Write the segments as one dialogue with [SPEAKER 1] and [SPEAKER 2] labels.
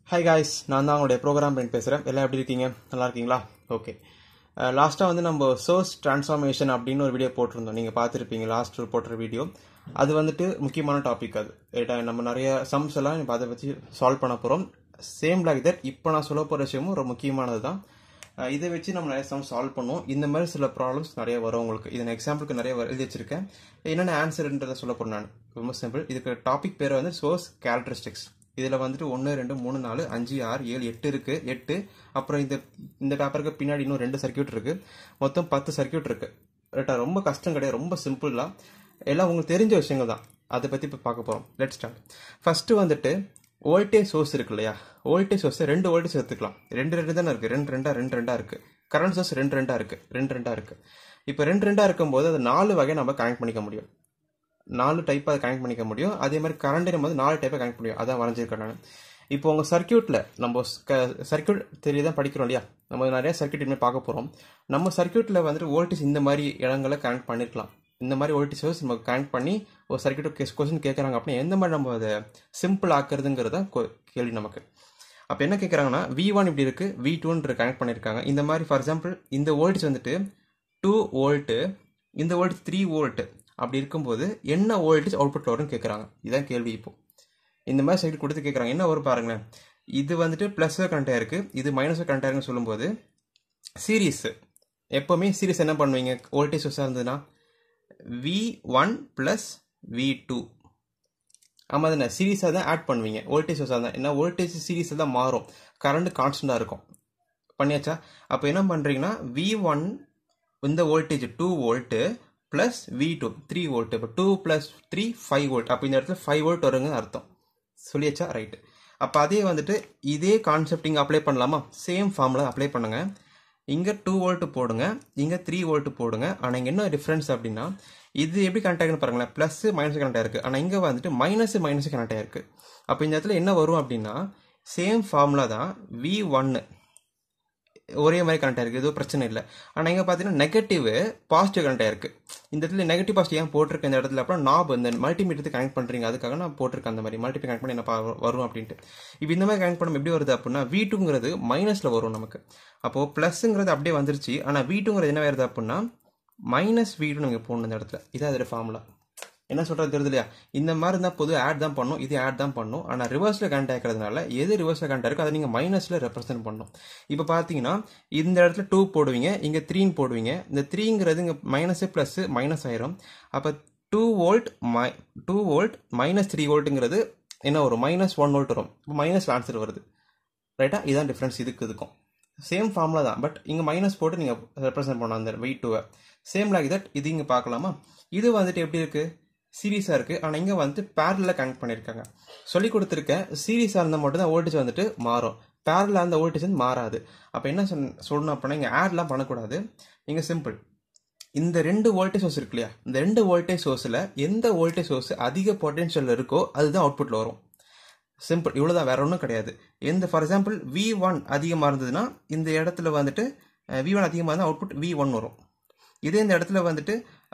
[SPEAKER 1] hi guys நான் தான் உங்களுடைய ப்ரோக்ராம் பண்ணி பேசுகிறேன் எல்லாம் எப்படி இருக்கீங்க நல்லா இருக்கீங்களா ஓகே லாஸ்ட்டாக வந்து நம்ம சோர்ஸ் ட்ரான்ஸ்ஃபார்மேஷன் அப்படின்னு ஒரு வீடியோ போட்டிருந்தோம் நீங்கள் பார்த்துருப்பீங்க லாஸ்ட் போட்டுற வீடியோ அது வந்துட்டு முக்கியமான டாபிக் அது ரைட்டா நம்ம நிறைய சம்ஸ் எல்லாம் இப்போ அதை வச்சு சால்வ் பண்ண போகிறோம் சேம் லைக் தட் இப்போ நான் சொல்ல போகிற விஷயமும் ஒரு முக்கியமானது தான் அஹ் இதை வச்சு நம்ம நிறைய சம் சால்வ் பண்ணுவோம் இந்த மாதிரி சில ப்ராப்ளம்ஸ் நிறைய வரும் உங்களுக்கு இது நான் எக்ஸாம்பிளுக்கு நிறைய வ- எழுதி வச்சிருக்கேன் என்னென்ன ஆன்சர்ன்றதை சொல்ல போறேன் நான் ரொம்ப சிம்பிள் இதுக்கு டாபிக் பேர் வந்து சோர்ஸ் கேரக்டரிஸ்டிக்ஸ் இதில் வந்துட்டு ஒன்று ரெண்டு மூணு நாலு அஞ்சு ஆறு ஏழு எட்டு இருக்கு எட்டு அப்புறம் இந்த இந்த பேப்பருக்கு பின்னாடி இன்னும் ரெண்டு சர்க்கியூட் இருக்கு மொத்தம் பத்து சர்க்கியூட் இருக்கு ரைட்டா ரொம்ப கஷ்டம் கிடையாது ரொம்ப சிம்பிளா எல்லாம் உங்களுக்கு தெரிஞ்ச விஷயங்கள் தான் அதை பற்றி இப்போ பார்க்க போகிறோம் லெட் ஸ்டார்ட் ஃபர்ஸ்ட் வந்துட்டு வோல்டேஜ் சோர்ஸ் இருக்கு இல்லையா வோல்டேஜ் சோர்ஸ் ரெண்டு வோல்டேஜ் எடுத்துக்கலாம் ரெண்டு ரெண்டு தானே இருக்கு ரெண்டு ரெண்டா ரெண்டு ரெண்டா இருக்கு கரண்ட் சோர்ஸ் ரெண்டு ரெண்டா இருக்கு ரெண்டு ரெண்டா இருக்கு இப்போ ரெண்டு ரெண்டா இருக்கும்போது அது நாலு வகை நம்ம கனெக்ட் பண்ணிக்க முடியும் நாலு டைப்பாக அதை கனெக்ட் பண்ணிக்க முடியும் அதே மாதிரி கரண்ட் நம்ம நாலு டைப்பாக கனெக்ட் முடியும் அதான் வரைஞ்சிருக்கேன் நான் இப்போ உங்கள் சர்க்கியூட்டில் நம்ம சர்க்கியூட் தெரியுதான் படிக்கிறோம் இல்லையா நம்ம நிறைய சர்க்கியூட் இனிமேல் பார்க்க போகிறோம் நம்ம சர்க்கியூட்டில் வந்துட்டு வோல்டேஜ் இந்த மாதிரி இடங்களை கனெக்ட் பண்ணிருக்கலாம் இந்த மாதிரி வோல்டேஜ் சோர்ஸ் நம்ம கனெக்ட் பண்ணி ஒரு சர்க்கியூட் கொஸ்டின் கேட்குறாங்க அப்படின்னா எந்த மாதிரி நம்ம அதை சிம்பிள் ஆக்குறதுங்கிறது தான் கொ- கேள்வி நமக்கு அப்போ என்ன கேட்குறாங்கன்னா வி ஒன் இப்படி இருக்கு வி டூன்னு கனெக்ட் பண்ணியிருக்காங்க இந்த மாதிரி ஃபார் எக்ஸாம்பிள் இந்த வோல்டேஜ் வந்துட்டு டூ வோல்ட்டு இந்த வோல்டேஜ் த்ரீ வோல்ட் அப்படி இருக்கும்போது என்ன வோல்டேஜ் அவுட்புட் வரும்னு கேட்குறாங்க இதான் கேள்வி இப்போ இந்த மாதிரி சைடு கொடுத்து கேட்குறாங்க என்ன வரும் பாருங்களேன் இது வந்துட்டு ப்ளஸ் கனெக்ட் ஆயிருக்கு இது மைனஸ் கனெக்ட் ஆயிருக்குன்னு சொல்லும்போது சீரீஸ் எப்போவுமே சீரீஸ் என்ன பண்ணுவீங்க வோல்டேஜ் சோர்ஸாக இருந்ததுன்னா V one plus V two ஆமாம் தானே சீரீஸாக தான் ஆட் பண்ணுவீங்க வோல்டேஜ் சோர்ஸாக தான் ஏன்னா வோல்டேஜ் சீரீஸில் தான் மாறும் கரண்ட் கான்ஸ்டண்டாக இருக்கும் பண்ணியாச்சா அப்போ என்ன பண்ணுறீங்கன்னா வி ஒன் இந்த voltage two volt plus V two three volt இப்போ two plus three five volt அப்போ இந்த இடத்துல ஃபைவ் வோல்ட் வருங்கன்னு அர்த்தம் சொல்லியாச்சா ரைட்டு அப்போ அதே வந்துட்டு இதே கான்செப்ட் இங்கே அப்ளை பண்ணலாமா சேம் ஃபார்மில் அப்ளை பண்ணுங்க இங்கே டூ வோல்ட் போடுங்க இங்கே த்ரீ வோல்ட் போடுங்க ஆனால் இங்கே என்ன டிஃப்ரென்ஸ் அப்படின்னா இது எப்படி கனெக்ட் ஆகுன்னு பாருங்களேன் ப்ளஸ் மைனஸ் கனெக்ட் ஆயிருக்கு ஆனால் இங்கே வந்துட்டு மைனஸ் மைனஸ் கனெக்ட் ஆயிருக்கு அப்போ இந்த இடத்துல என்ன வரும் அப்படின்னா சேம் ஃபார்முலா தான் வி ஒன்னு ஒரே மாதிரி கனெக்ட் ஆயிருக்கு எதுவும் பிரச்சனை இல்லை ஆனால் இங்கே பார்த்தீங்கன்னா நெகட்டிவ் பாசிட்டிவ் கனெக்ட் ஆயிருக்கு இந்த இடத்துல நெகட்டிவ் பாசிட்டிவ் ஏன் போட்டிருக்கேன் இந்த இடத்துல அப்புறம் நாப் இந்த மல்டிமீட்டர் கனெக்ட் பண்ணுறீங்க அதுக்காக நான் போட்டிருக்கேன் அந்த மாதிரி மல்டிமீட்டர் கனெக்ட் பண்ணி என்ன பா- வரும் அப்படின்ட்டு இப்போ இந்த மாதிரி கனெக்ட் பண்ண எப்படி வருது அப்படின்னா வி டூங்கிறது மைனஸில் வரும் நமக்கு அப்போது ப்ளஸ்ங்கிறது அப்படியே வந்துருச்சு ஆனால் வி டூங்கிறது என்ன வருது அப்படின்னா மைனஸ் வி டூ நீங்கள் போடணும் இந்த இடத்துல இதான் அதோட ஃபார்முலா என்ன சொல்றது தெரியுது இல்லையா இந்த மாதிரி தான் பொது ஆட் தான் பண்ணும் இது ஆட் தான் பண்ணும் ஆனால் ரிவர்ஸில் கனெக்ட் ஆகிறதுனால எது ரிவர்ஸில் கனெக்ட் இருக்கோ அதை நீங்கள் மைனஸில் ரெப்ரசென்ட் பண்ணணும் இப்போ பார்த்தீங்கன்னா இந்த இடத்துல டூ போடுவீங்க இங்கே த்ரீன்னு போடுவீங்க இந்த த்ரீங்கிறது இங்கே மைனஸ் ப்ளஸ் மைனஸ் ஆயிரும் அப்போ two volt my two volt minus three வோல்ட்டுங்கிறது என்ன வரும் மைனஸ் ஒன் வோல்ட் வரும் இப்போ மைனஸ் ஆன்சர் வருது ரைட்டா இதான் டிஃப்ரென்ஸ் இதுக்கு இதுக்கும் சேம் ஃபார்முலா தான் பட் இங்கே மைனஸ் போட்டு நீங்கள் ரெப்ரசென்ட் பண்ணணும் அந்த வெயிட் டூவை சேம் லைக் தட் இது இங்கே பார்க்கலாமா இது வந்துட்டு எப்படி இருக்கு சீரியஸாக இருக்கு ஆனால் இங்கே வந்துட்டு பேரலில் கனெக்ட் பண்ணியிருக்காங்க சொல்லி கொடுத்துருக்கேன் சீரியஸாக இருந்தால் மட்டும் தான் வோல்டேஜ் வந்துட்டு மாறும் பேரலில் அந்த வோல்டேஜ் வந்து மாறாது அப்போ என்ன சொன்ன சொல்லணும் அப்படின்னா இங்கே ஆட்லாம் பண்ணக்கூடாது இங்கே சிம்பிள் இந்த ரெண்டு வோல்டேஜ் சோர்ஸ் இருக்கு இல்லையா இந்த ரெண்டு வோல்டேஜ் சோர்ஸில் எந்த வோல்டேஜ் சோர்ஸ் அதிக பொட்டன்ஷியல் இருக்கோ அதுதான் அவுட்புட்டில் வரும் சிம்பிள் இவ்வளோதான் வேற ஒன்றும் கிடையாது எந்த ஃபார் எக்ஸாம்பிள் வி ஒன் அதிகமாக இருந்ததுன்னா இந்த இடத்துல வந்துட்டு வி ஒன் அதிகமாக இருந்தால் அவுட்புட் வி ஒன் வரும் இதே இந்த இடத்துல வந்துட்டு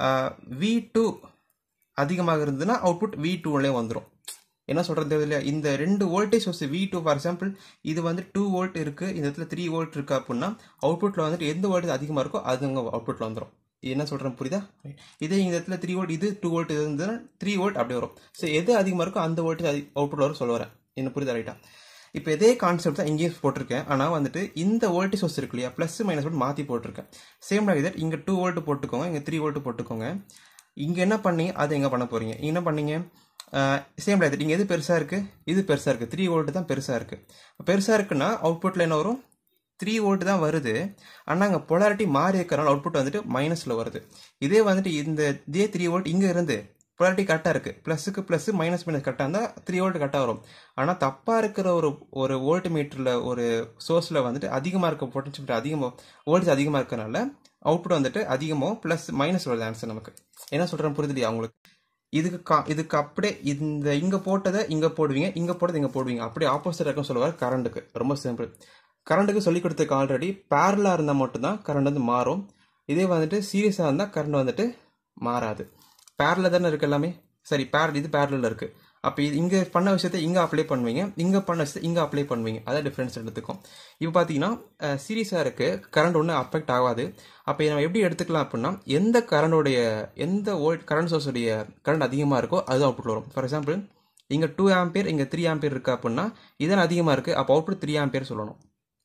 [SPEAKER 1] வி டூ அதிகமாக இருந்ததுன்னா அவுட்புட் வி டூலேயே வந்துடும் என்ன சொல்றது தெரியல இந்த ரெண்டு voltage source V two for example இது வந்து டூ வோல்ட் இருக்கு இந்த இடத்துல த்ரீ வோல்ட் இருக்கு அப்படின்னா அவுட்புட்ல வந்துட்டு எந்த வோல்டேஜ் அதிகமாக இருக்கோ அது அங்கே அவுட்புட்ல வந்துடும் என்ன சொல்றேன் புரியுதா இதே இந்த இடத்துல த்ரீ வோல்ட் இது டூ வோல்ட் இது இருந்ததுன்னா த்ரீ வோல்ட் அப்படி வரும் ஸோ எது அதிகமாக இருக்கோ அந்த வோல்டேஜ் அவுட்புட் வரும் சொல்ல வரேன் என்ன புரியுதா ரைட்டா இப்போ இதே கான்செப்ட் தான் இங்கேயும் போட்டிருக்கேன் ஆனால் வந்துட்டு இந்த வோல்டேஜ் சோர்ஸ் இருக்கு இல்லையா ப்ளஸ் மைனஸ் போட்டு மாற்றி போட்டிருக்கேன் சேம் லைக் தட் இங்கே டூ வோல்ட் போட்டுக்கோங்க இங்கே த்ரீ வோல்ட் போட்டுக்கோங்க இங்கே என்ன பண்ணி அதை எங்கே பண்ண போறீங்க இங்க என்ன பண்ணீங்க சேம் லைக் தட் இங்கே எது பெருசாக இருக்கு இது பெருசாக இருக்கு த்ரீ வோல்ட் தான் பெருசாக இருக்கு பெருசாக இருக்குன்னா அவுட்புட்டில் என்ன வரும் த்ரீ வோல்ட் தான் வருது ஆனால் அங்கே பொலாரிட்டி மாறி இருக்கிறனால அவுட்புட் வந்துட்டு மைனஸில் வருது இதே வந்துட்டு இந்த இதே த்ரீ வோல்ட் இங்கே இருந்து பொலாரிட்டி கரெக்டாக இருக்குது ப்ளஸுக்கு ப்ளஸ் மைனஸ் மைனஸ் கரெக்டாக இருந்தால் த்ரீ வோல்ட் கரெக்டாக வரும் ஆனால் தப்பாக இருக்கிற ஒரு ஒரு வோல்ட் மீட்டரில் ஒரு சோர்ஸில் வந்துட்டு அதிகமாக இருக்க பொட்டன்ஷியல் அதிகமாக வோல்டேஜ் அதிகமாக இருக்கறனால அவுட்புட் வந்துட்டு அதிகமாக ப்ளஸ் மைனஸ் வருது ஆன்சர் நமக்கு என்ன சொல்கிறேன் புரியுது இல்லையா உங்களுக்கு இதுக்கு கா- இதுக்கு அப்படியே இந்த இங்க போட்டதை இங்க போடுவீங்க இங்க போட்டதை இங்க போடுவீங்க அப்படியே ஆப்போசிட் இருக்கும் சொல்லுவார் கரண்ட்டுக்கு ரொம்ப சிம்பிள் கரண்ட்டுக்கு சொல்லி கொடுத்துருக்க ஆல்ரெடி பேரலா இருந்தா மட்டும்தான் கரண்ட் வந்து மாறும் இதே வந்துட்டு சீரியஸா இருந்தா கரண்ட் வந்துட்டு மாறாது பேரல தானே இருக்கு எல்லாமே சரி பேரல் இது பேரலில் இருக்கு அப்போ இது இங்கே பண்ண விஷயத்த இங்கே அப்ளை பண்ணுவீங்க இங்கே பண்ண விஷயத்த இங்கே அப்ளை பண்ணுவீங்க அதான் டிஃப்ரென்ஸ் எடுத்துக்கும் இப்போ பார்த்தீங்கன்னா சீரியஸாக இருக்கு கரண்ட் ஒன்றும் அஃபெக்ட் ஆகாது அப்போ இதை நம்ம எப்படி எடுத்துக்கலாம் அப்படின்னா எந்த கரண்டோடைய எந்த வோல்ட் கரண்ட் சோர்ஸுடைய கரண்ட் அதிகமாக இருக்கோ அது அவுட்புட் வரும் ஃபார் எக்ஸாம்பிள் இங்கே டூ ஆம்பியர் இங்கே த்ரீ ஆம்பியர் இருக்கு அப்படின்னா இதன் அதிகமாக இருக்குது அப்போ அவுட்புட் த்ரீ ஆம்பியர் சொல்லணும்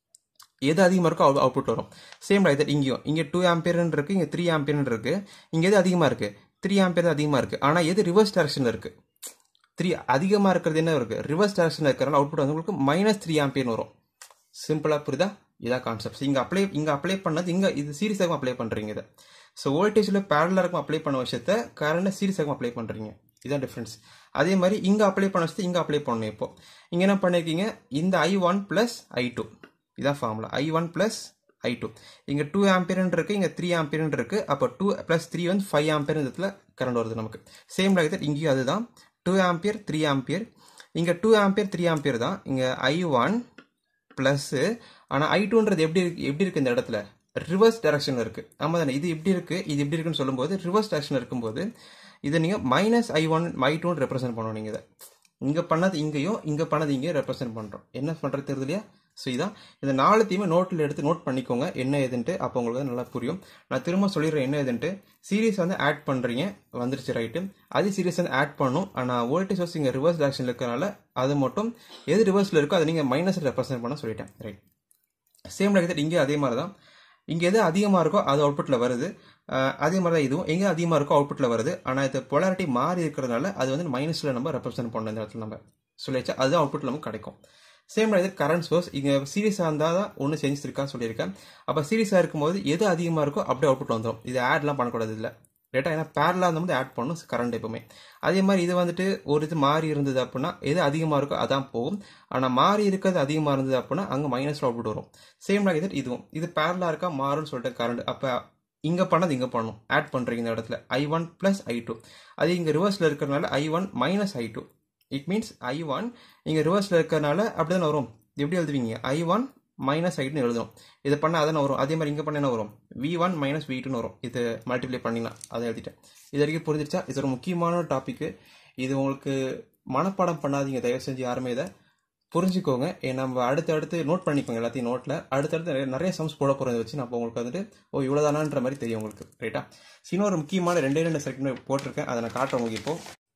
[SPEAKER 1] எது அதிகமாக இருக்கோ அவுட் அவுட்புட் வரும் சேம் லைக் தட் இங்கேயும் இங்கே டூ ஆம்பியர்னு இருக்கு இங்கே த்ரீ ஆம்பியர்னு இருக்கு இங்கே எது அதிகமாக இருக்கு த்ரீ ஆம்பியர் அதிகமாக இருக்கு ஆனால் எது ரிவர்ஸ் டைரக்ஷனில் இருக்கு த்ரீ அதிகமாக இருக்கிறது என்ன இருக்கு ரிவர்ஸ் டைரக்ஷனில் இருக்கிறனால அவுட்புட் வந்து உங்களுக்கு மைனஸ் த்ரீ ஆம்பியர்னு வரும் சிம்பிளாக புரியுதா இதான் கான்செப்ட் இங்கே அப்ளை இங்கே அப்ளை பண்ணது இங்கே இது சீரியஸாகவும் அப்ளை பண்ணுறீங்க இதை ஸோ வோல்டேஜில் பேரலாக அப்ளை பண்ண விஷயத்த கரண்ட் சீரியஸாகவும் அப்ளை பண்ணுறீங்க இதான் டிஃப்ரென்ஸ் அதே மாதிரி இங்கே அப்ளை பண்ண விஷயத்தை இங்கே அப்ளை பண்ணணும் இப்போ இங்கே என்ன பண்ணியிருக்கீங்க இந்த I one plus I two இதான் formula I one plus I two இங்கே டூ ஆம்பியர்னு இருக்கு இங்கே த்ரீ ஆம்பியர்னு இருக்கு அப்போ டூ ப்ளஸ் த்ரீ வந்து ஃபைவ் ஆம்பியர் இதில் கரண்ட் வருது நமக்கு சேம் லைக் தட் இங்கேயும் அதுதான் டூ ஆம்பியர் த்ரீ ஆம்பியர் இங்கே டூ ஆம்பியர் த்ரீ ஆம்பியர் தான் இங்கே ஐ ஒன் ப்ளஸ்ஸு ஆனால் ஐ டூன்றது எப்படி இருக்கு எப்படி இருக்கு இந்த இடத்துல ரிவர்ஸ் டைரக்ஷனில் இருக்கு ஆமாம் தானே இது இப்படி இருக்கு இது இப்படி இருக்குன்னு சொல்லும்போது ரிவர்ஸ் டைரக்ஷன் இருக்கும்போது இதை நீங்கள் மைனஸ் ஐ ஒன் ஐ டூன்னு ரெப்ரசென்ட் பண்ணணும் நீங்கள் இதை இங்கே பண்ணது இங்கேயும் இங்கே பண்ணது இங்கேயும் ரெப்ரசென்ட் பண்ணுறோம் என்ன பண்ணுறது தெரியுது இல்லையா ஸோ இதான் இந்த நாலுத்தையுமே நோட்டில் எடுத்து நோட் பண்ணிக்கோங்க என்ன ஏதுன்ட்டு அப்போ உங்களுக்கு வந்து நல்லா புரியும் நான் திரும்ப சொல்லிடுறேன் என்ன ஏதுன்ட்டு சீரியஸ் வந்து ஆட் பண்ணுறீங்க வந்துருச்சு ரைட்டு அது சீரியஸ் வந்து ஆட் பண்ணும் ஆனால் வோல்டேஜ் சோர்ஸ் இங்கே ரிவர்ஸ் டேரக்ஷனில் இருக்கிறனால அது மட்டும் எது ரிவர்ஸில் இருக்கோ அதை நீங்கள் மைனஸ் ரெப்ரசென்ட் பண்ண சொல்லிட்டேன் ரைட் சேம் லைக் இங்கே அதே மாதிரி தான் இங்கே எது அதிகமாக இருக்கோ அது அவுட்புட்டில் வருது அதே மாதிரி தான் இதுவும் எங்கே அதிகமாக இருக்கோ அவுட்புட்டில் வருது ஆனால் இது பொலாரிட்டி மாறி இருக்கிறதுனால அது வந்து மைனஸில் நம்ம ரெப்ரசென்ட் பண்ணணும் இந்த இடத்துல நம்ம சொல்லியாச்சா அதுதான் அவுட்புட் நமக்கு கிடைக்கும் சேம் இது கரண்ட் சோர்ஸ் இங்கே சீரியஸாக இருந்தால் தான் ஒன்று செஞ்சுருக்கான்னு சொல்லியிருக்கேன் அப்போ சீரியஸாக இருக்கும்போது எது அதிகமாக இருக்கோ அப்படியே அவுட்புட் வந்துடும் இது ஆட்லாம் பண்ணக்கூடாது இல்லை டேட்டா ஏன்னா பேரலாக இருந்தபோது ஆட் பண்ணும் கரண்ட் எப்பவுமே அதே மாதிரி இது வந்துட்டு ஒரு இது மாறி இருந்தது அப்படின்னா எது அதிகமாக இருக்கோ அதான் போகும் ஆனால் மாறி இருக்கிறது அதிகமாக இருந்தது அப்படின்னா அங்கே மைனஸில் அவுட்புட் வரும் சேம் லைக் இது இதுவும் இது பேரலாக இருக்கா மாறும்னு சொல்லிட்டு கரண்ட் அப்போ இங்கே பண்ணது இங்கே பண்ணணும் ஆட் பண்ணுறீங்க இந்த இடத்துல I one plus I two அது இங்கே ரிவர்ஸில் இருக்கிறனால I one minus I two it means I one இங்கே ரிவர்ஸில் இருக்கிறனால அப்படி தானே வரும் எப்படி எழுதுவீங்க ஐ ஒன் மைனஸ் ஐட்டுன்னு எழுதணும் இது பண்ணால் அதானே வரும் அதே மாதிரி இங்கே பண்ண என்ன வரும் வி ஒன் மைனஸ் வி டூன்னு வரும் இது மல்டிப்ளை பண்ணிக்கலாம் அதை எழுதிட்டேன் இது வரைக்கும் புரிஞ்சிருச்சா இது ஒரு முக்கியமான டாப்பிக்கு இது உங்களுக்கு மனப்பாடம் பண்ணாதீங்க தயவு செஞ்சு யாருமே இதை புரிஞ்சுக்கோங்க நம்ம அடுத்து அடுத்து நோட் பண்ணிக்கோங்க எல்லாத்தையும் நோட்டில் அடுத்தடுத்து நிறைய நிறைய சம்ஸ் போட போகிறத வச்சு நான் உங்களுக்கு வந்துட்டு ஓ இவ்வளோதானான்ற மாதிரி தெரியும் உங்களுக்கு ரைட்டா இன்னொரு முக்கியமான ரெண்டே ரெண்டு செகண்ட் போட்டிருக்கேன் அதை நான் காட்டுறேன் உங்களுக்கு இப்போ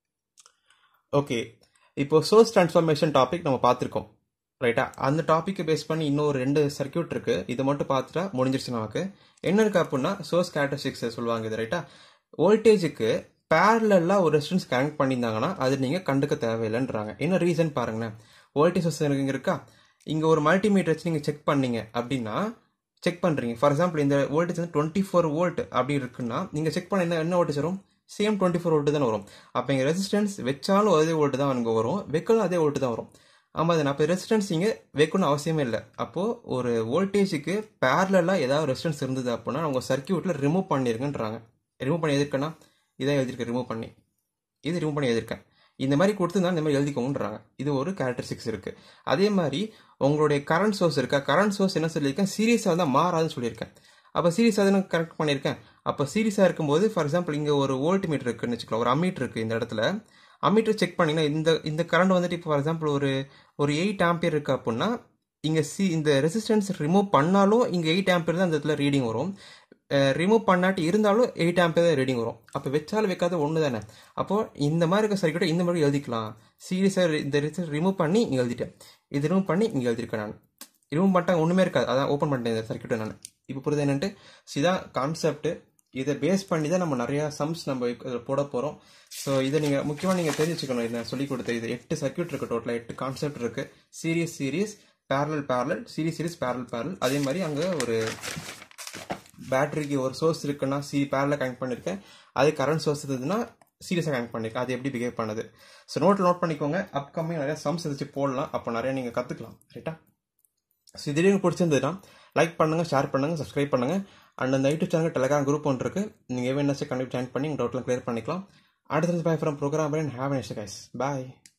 [SPEAKER 1] ஓகே இப்போ சோர்ஸ் டிரான்ஸ்ஃபார்மேஷன் டாபிக் நம்ம பார்த்துருக்கோம் ரைட்டா அந்த டாப்பிக்கை பேஸ் பண்ணி இன்னொரு ரெண்டு சர்க்கியூட் இருக்கு இது மட்டும் பார்த்துட்டா முடிஞ்சிருச்சு நமக்கு என்ன இருக்கு அப்படின்னா சோர்ஸ் கேரக்டரிஸ்டிக்ஸ் சொல்லுவாங்க இது ரைட்டா வோல்டேஜுக்கு பேரலா ஒரு ரெசிஸ்டன்ஸ் கனெக்ட் பண்ணியிருந்தாங்கன்னா அது நீங்க கண்டுக்க தேவையில்லைன்றாங்க என்ன ரீசன் பாருங்களேன் வோல்டேஜ் சோர்ஸ் இங்க இருக்கா இங்க ஒரு மல்டிமீட்டர் வச்சு நீங்க செக் பண்ணீங்க அப்படின்னா செக் பண்றீங்க ஃபார் எக்ஸாம்பிள் இந்த வோல்டேஜ் வந்து டுவெண்ட்டி ஃபோர் வோல்ட் அப்படி இருக்குன்னா நீங்க செக் பண்ண என்ன என்ன வோல்டேஜ் வரும் சேம் டுவெண்ட்டி ஃபோர் வோல்ட் தான் வரும் அப்போ இங்கே ரெசிஸ்டன்ஸ் வச்சாலும் அதே வோல்ட் தான் அங்கே வரும் வைக்கலும் அதே வோல்ட் தான் வரும் ஆமாம் அது அப்போ ரெசிஸ்டன்ஸ் இங்கே வைக்கணும் அவசியமே இல்லை அப்போது ஒரு வோல்டேஜுக்கு பேரலாக ஏதாவது ரெசிஸ்டன்ஸ் இருந்தது அப்படின்னா உங்கள் சர்க்கியூட்டில் ரிமூவ் பண்ணிருங்கன்றாங்க ரிமூவ் பண்ணி எதிர்க்கனா இதான் எழுதியிருக்கேன் ரிமூவ் பண்ணி இது ரிமூவ் பண்ணி எழுதியிருக்கேன் இந்த மாதிரி கொடுத்துருந்தா இந்த மாதிரி எழுதிக்கோங்கன்றாங்க இது ஒரு கேரக்டரிஸ்டிக்ஸ் இருக்கு அதே மாதிரி உங்களுடைய கரண்ட் சோர்ஸ் இருக்கா கரண்ட் சோர்ஸ் என்ன சொல்லியிருக்கேன் சீரியஸாக தான் மாறாதுன்னு சொல்லியிருக்கேன் அப்போ சீரியஸாக தான் கரெக்ட் பண்ணியிருக்கேன் அப்போ சீரியஸாக இருக்கும்போது ஃபார் எக்ஸாம்பிள் இங்கே ஒரு வோல்ட் மீட்டர் இருக்குன்னு வச்சுக்கலாம் ஒரு அம்மீட்டர் இருக்குது இந்த இடத்துல அம்மீட்டர் செக் பண்ணிங்கன்னா இந்த இந்த கரண்ட் வந்துட்டு இப்போ ஃபார் எக்ஸாம்பிள் ஒரு ஒரு எயிட் ஆம்பியர் இருக்குது அப்படின்னா இங்கே சி இந்த ரெசிஸ்டன்ஸ் ரிமூவ் பண்ணாலும் இங்கே எயிட் ஆம்பியர் தான் இந்த இடத்துல ரீடிங் வரும் ரிமூவ் பண்ணாட்டி இருந்தாலும் எயிட் ஆம்பியர் தான் ரீடிங் வரும் அப்போ வச்சாலும் வைக்காத ஒன்று தானே அப்போ இந்த மாதிரி இருக்க சர்க்கியூட்டை இந்த மாதிரி எழுதிக்கலாம் சீரியஸாக இந்த ரெசிஸ்டன்ஸ் ரிமூவ் பண்ணி இங்கே எழுதிட்டேன் இது ரிமூவ் பண்ணி இங்கே எழுதிருக்கேன் நான் ரிமூவ் பண்ணிட்டாங்க ஒன்றுமே இருக்காது அதான் ஓப்பன் பண்ணிட்டேன் இந்த சர்க்கியூட்டை நான் இப்போ புரியுது என்னன்ட்டு இதான் கான்செப்ட் இதை பேஸ் பண்ணி தான் நம்ம நிறையா சம்ஸ் நம்ம இதில் போட போகிறோம் ஸோ இதை நீங்கள் முக்கியமாக நீங்கள் தெரிஞ்சுக்கணும் இதை சொல்லி கொடுத்த இது எட்டு சர்க்கியூட் இருக்குது டோட்டலாக எட்டு கான்செப்ட் இருக்குது series series parallel parallel series series parallel parallel அதே மாதிரி அங்கே ஒரு பேட்டரிக்கு ஒரு சோர்ஸ் இருக்குன்னா சி பேரலில் கனெக்ட் பண்ணியிருக்கேன் அது கரண்ட் சோர்ஸ் இருந்ததுன்னா சீரியஸாக கனெக்ட் பண்ணியிருக்கேன் அது எப்படி பிஹேவ் பண்ணுது ஸோ நோட்டில் நோட் பண்ணிக்கோங்க அப்கமிங் நிறைய சம்ஸ் எதாச்சு போடலாம் அப்போ நிறைய நீங்கள் கற்றுக்கலாம் ரைட்டா ஸோ இது எனக்கு பிடிச்சிருந்ததுன்னா லைக் பண்ணுங்கள் ஷேர் பண்ணுங்கள் சப்ஸ்கிரைப் பண்ணுங்கள் அண்ட் அந்த யூடியூப் சேனல் டெலகிராம் குரூப் ஒன்று இருக்குது நீங்கள் வேணுனாச்சும் கண்டிப்பாக ஜாயின் பண்ணி உங்கள் டவுட்லாம் கிளியர் பண்ணிக்கலாம் அடுத்தது bye from program and have next guys bye